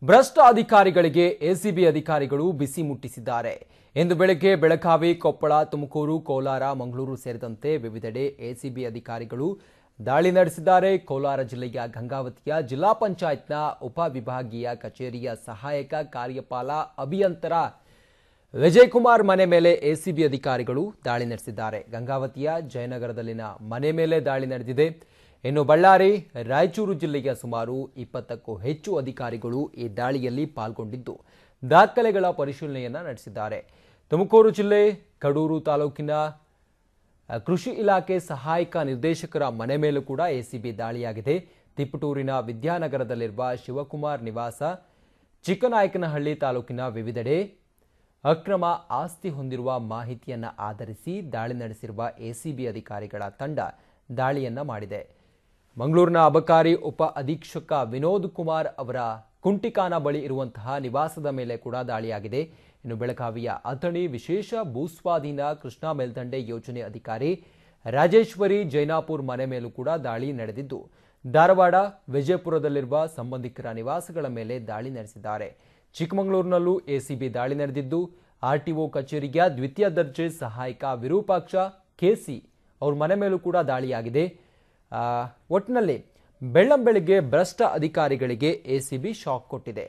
ಭ್ರಷ್ಟ ಅಧಿಕಾರಿಗಳಿಗೆ ಎಸಿಬಿ ಅಧಿಕಾರಿಗಳು ಬಿಸಿ ಮುಟ್ಟಿಸಿದ್ದಾರೆ ಇಂದು ಬೆಳಗ್ಗೆ ಬೆಳಗಾವಿ ಕೊಪ್ಪಳ ತುಮಕೂರು ಕೋಲಾರ ಮಂಗಳೂರು ಸೇರಿದಂತೆ ವಿವಿಧೆಡೆ ಎಸಿಬಿ ಅಧಿಕಾರಿಗಳು ದಾಳಿ ನಡೆಸಿದ್ದಾರೆ ಕೋಲಾರ ಜಿಲ್ಲೆಯ ಗಂಗಾವತಿಯ ಜಿಲ್ಲಾ ಪಂಚಾಯತ್ನ ಉಪವಿಭಾಗೀಯ ಕಚೇರಿಯ ಸಹಾಯಕ ಕಾರ್ಯಪಾಲ ಅಭಿಯಂತರ ವಿಜಯ್ ಕುಮಾರ್ ಮನೆ ಮೇಲೆ ಎಸಿಬಿ ಅಧಿಕಾರಿಗಳು ದಾಳಿ ನಡೆಸಿದ್ದಾರೆ ಗಂಗಾವತಿಯ ಜಯನಗರದಲ್ಲಿನ ಮನೆ ಮೇಲೆ ದಾಳಿ ನಡೆದಿದೆ ಇನ್ನು ಬಳ್ಳಾರಿ ರಾಯಚೂರು ಜಿಲ್ಲೆಯ ಸುಮಾರು ಇಪ್ಪತ್ತಕ್ಕೂ ಹೆಚ್ಚು ಅಧಿಕಾರಿಗಳು ಈ ದಾಳಿಯಲ್ಲಿ ಪಾಲ್ಗೊಂಡಿದ್ದು ದಾಖಲೆಗಳ ಪರಿಶೀಲನೆಯನ್ನ ನಡೆಸಿದ್ದಾರೆ ತುಮಕೂರು ಜಿಲ್ಲೆ ಕಡೂರು ತಾಲೂಕಿನ ಅಹ್, ಕೃಷಿ ಇಲಾಖೆ ಸಹಾಯಕ ನಿರ್ದೇಶಕರ ಮನೆ ಮೇಲೂ ಕೂಡ ಎಸಿಬಿ ದಾಳಿಯಾಗಿದೆ ತಿಪಟೂರಿನ ವಿದ್ಯಾನಗರದಲ್ಲಿರುವ ಶಿವಕುಮಾರ್ ನಿವಾಸ ಚಿಕ್ಕನಾಯಕನಹಳ್ಳಿ ತಾಲೂಕಿನ ವಿವಿಧೆಡೆ ಅಕ್ರಮ ಆಸ್ತಿ ಹೊಂದಿರುವ ಮಾಹಿತಿಯನ್ನ ಆಧರಿಸಿ ದಾಳಿ ನಡೆಸಿರುವ ಎಸಿಬಿ ಅಧಿಕಾರಿಗಳ ತಂಡ ದಾಳಿಯನ್ನ ಮಾಡಿದೆ ಮಂಗಳೂರಿನ ಅಬಕಾರಿ ಉಪ ಅಧೀಕ್ಷಕ ವಿನೋದ್ ಕುಮಾರ್ ಅವರ ಕುಂಟಿಕಾನ ಬಳಿ ಇರುವಂತಹ ನಿವಾಸದ ಮೇಲೆ ಕೂಡ ದಾಳಿಯಾಗಿದೆ ಇನ್ನು ಬೆಳಗಾವಿಯ ಅಥಣಿ ವಿಶೇಷ ಭೂಸ್ವಾಧೀನ ಕೃಷ್ಣಾ ಮೇಲ್ದಂಡೆ ಯೋಜನೆ ಅಧಿಕಾರಿ ರಾಜೇಶ್ವರಿ ಜೈನಾಪುರ್ ಮನೆ ಮೇಲೂ ಕೂಡ ದಾಳಿ ನಡೆದಿದ್ದು ಧಾರವಾಡ ವಿಜಯಪುರದಲ್ಲಿರುವ ಸಂಬಂಧಿಕರ ನಿವಾಸಗಳ ಮೇಲೆ ದಾಳಿ ನಡೆಸಿದ್ದಾರೆ ಚಿಕ್ಕಮಗಳೂರಿನಲ್ಲೂ ಎಸಿಬಿ ದಾಳಿ ನಡೆದಿದ್ದು ಆರ್ಟಿಒ ಕಚೇರಿಯ ದ್ವಿತೀಯ ದರ್ಜೆ ಸಹಾಯಕ ವಿರೂಪಾಕ್ಷ ಕೆಸಿ ಅವ್ರ ಮನೆ ಮೇಲೂ ಕೂಡ ದಾಳಿಯಾಗಿದೆ ಆ, ಒಟ್ಟಿನಲ್ಲಿ ಬೆಳ್ಳಂ ಬೆಳಿಗ್ಗೆ ಭ್ರಷ್ಟ ಅಧಿಕಾರಿಗಳಿಗೆ ಎಸಿಬಿ ಶಾಕ್ ಕೊಟ್ಟಿದೆ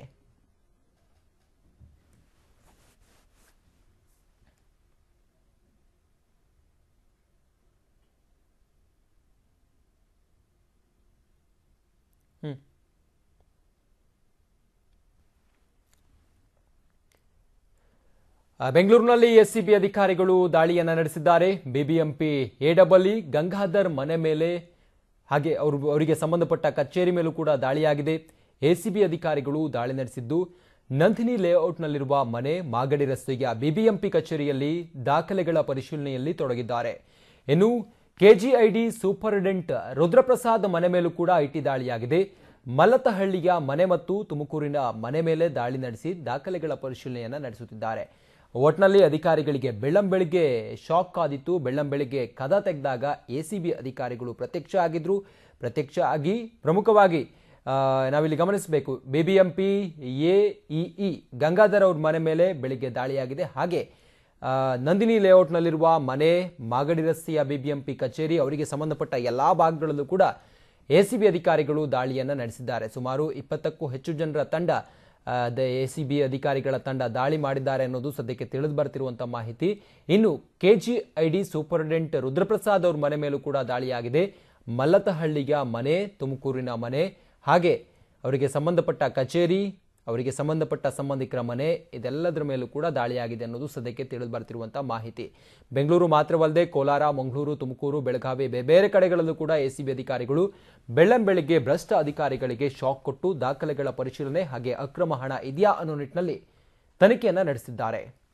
ಆ, ಬೆಂಗಳೂರಿನಲ್ಲಿ ಎಸ್ಸಿಬಿ ಅಧಿಕಾರಿಗಳು ದಾಳಿಯನ್ನ ನಡೆಸಿದ್ದಾರೆ ಬಿಬಿಎಂಪಿ ಎಡಬಲಿ ಗಂಗಾಧರ್ ಮನೆ ಮೇಲೆ ಹಾಗೆ ಅವರು ಅವರಿಗೆ ಸಂಬಂಧಪಟ್ಟ ಕಚೇರಿ ಮೇಲೂ ಕೂಡ ದಾಳಿಯಾಗಿದೆ ಎಸಿಬಿ ಅಧಿಕಾರಿಗಳು ದಾಳಿ ನಡೆಸಿದ್ದು ನಂದಿನಿ ಲೇಔಟ್ನಲ್ಲಿರುವ ಮನೆ ಮಾಗಡಿ ರಸ್ತೆಯ ಬಿಬಿಎಂಪಿ ಕಚೇರಿಯಲ್ಲಿ ದಾಖಲೆಗಳ ಪರಿಶೀಲನೆಯಲ್ಲಿ ತೊಡಗಿದ್ದಾರೆ ಇನ್ನು ಕೆಜಿಐಡಿ ಸೂಪರಿಂಟೆಂಡೆಂಟ್ ರುದ್ರಪ್ರಸಾದ್ ಮನೆ ಮೇಲೂ ಕೂಡ ಐಟಿ ದಾಳಿಯಾಗಿದೆ ಮಲ್ಲತಹಳ್ಳಿಯ ಮನೆ ಮತ್ತು ತುಮಕೂರಿನ ಮನೆ ಮೇಲೆ ದಾಳಿ ನಡೆಸಿ ದಾಖಲೆಗಳ ಪರಿಶೀಲನೆಯನ್ನ ನಡೆಸುತ್ತಿದ್ದಾರೆ ಒಟ್ನಲ್ಲಿ ಅಧಿಕಾರಿಗಳಿಗೆ ಬೆಳ್ಳಂ ಬೆಳಿಗ್ಗೆ ಶಾಕ್ ಕಾದಿತ್ತು ಬೆಳ್ಳಂ ಬೆಳಿಗ್ಗೆ ಕದ ತೆಗೆದಾಗ ಎಸಿಬಿ ಅಧಿಕಾರಿಗಳು ಪ್ರತ್ಯಕ್ಷ ಆಗಿದ್ರು ಪ್ರತ್ಯಕ್ಷ ಆಗಿ ಪ್ರಮುಖವಾಗಿ ಆ, ನಾವಿಲ್ಲಿ ಗಮನಿಸಬೇಕು ಬಿಬಿಎಂಪಿ ಎಇಇ ಗಂಗಾಧರ್ ಅವ್ರ ಮನೆ ಮೇಲೆ ಬೆಳಿಗ್ಗೆ ದಾಳಿಯಾಗಿದೆ ಹಾಗೆ ಆ, ನಂದಿನಿ ಲೇಔಟ್ನಲ್ಲಿರುವ ಮನೆ ಮಾಗಡಿ ರಸ್ತೆಯ ಬಿಬಿಎಂಪಿ ಕಚೇರಿ ಅವರಿಗೆ ಸಂಬಂಧಪಟ್ಟ ಎಲ್ಲಾ ಭಾಗಗಳಲ್ಲೂ ಕೂಡ ಎಸಿಬಿ ಅಧಿಕಾರಿಗಳು ದಾಳಿಯನ್ನ ನಡೆಸಿದ್ದಾರೆ ಸುಮಾರು ಇಪ್ಪತ್ತಕ್ಕೂ ಹೆಚ್ಚು ಜನರ ತಂಡ ಎಸಿಬಿ ಅಧಿಕಾರಿಗಳ ತಂಡ ದಾಳಿ ಮಾಡಿದ್ದಾರೆ ಅನ್ನೋದು ಸದ್ಯಕ್ಕೆ ತಿಳಿದು ಬರ್ತಿರುವಂತಹ ಮಾಹಿತಿ ಇನ್ನು ಕೆಜಿಐಡಿ ಸೂಪರಿಂಟೆಂಡೆಂಟ್ ರುದ್ರಪ್ರಸಾದ್ ಅವ್ರ ಮನೆ ಮೇಲೂ ಕೂಡ ದಾಳಿಯಾಗಿದೆ ಮಲ್ಲತಹಳ್ಳಿಯ ಮನೆ ತುಮಕೂರಿನ ಮನೆ ಹಾಗೆ ಅವರಿಗೆ ಸಂಬಂಧಪಟ್ಟ ಕಚೇರಿ ಅವರಿಗೆ ಸಂಬಂಧಪಟ್ಟ ಸಂಬಂಧಿಕರ ಮನೆ ಇದೆಲ್ಲದರ ಮೇಲೂ ಕೂಡ ದಾಳಿಯಾಗಿದೆ ಅನ್ನೋದು ಸದ್ಯಕ್ಕೆ ತಿಳಿದು ಬರ್ತಿರುವಂತಹ ಮಾಹಿತಿ ಬೆಂಗಳೂರು ಮಾತ್ರವಲ್ಲದೆ ಕೋಲಾರ ಮಂಗಳೂರು ತುಮಕೂರು ಬೆಳಗಾವಿ ಬೇರೆ ಬೇರೆ ಕಡೆಗಳಲ್ಲೂ ಕೂಡ ಎಸಿಬಿ ಅಧಿಕಾರಿಗಳು ಬೆಳ್ಳಂ ಬೆಳಿಗ್ಗೆ ಭ್ರಷ್ಟ ಅಧಿಕಾರಿಗಳಿಗೆ ಶಾಕ್ ಕೊಟ್ಟು ದಾಖಲೆಗಳ ಪರಿಶೀಲನೆ ಹಾಗೆ ಅಕ್ರಮ ಹಣ ಇದೆಯಾ ಅನ್ನೋ ನಿಟ್ಟಿನಲ್ಲಿ ತನಿಖೆಯನ್ನ ನಡೆಸಿದ್ದಾರೆ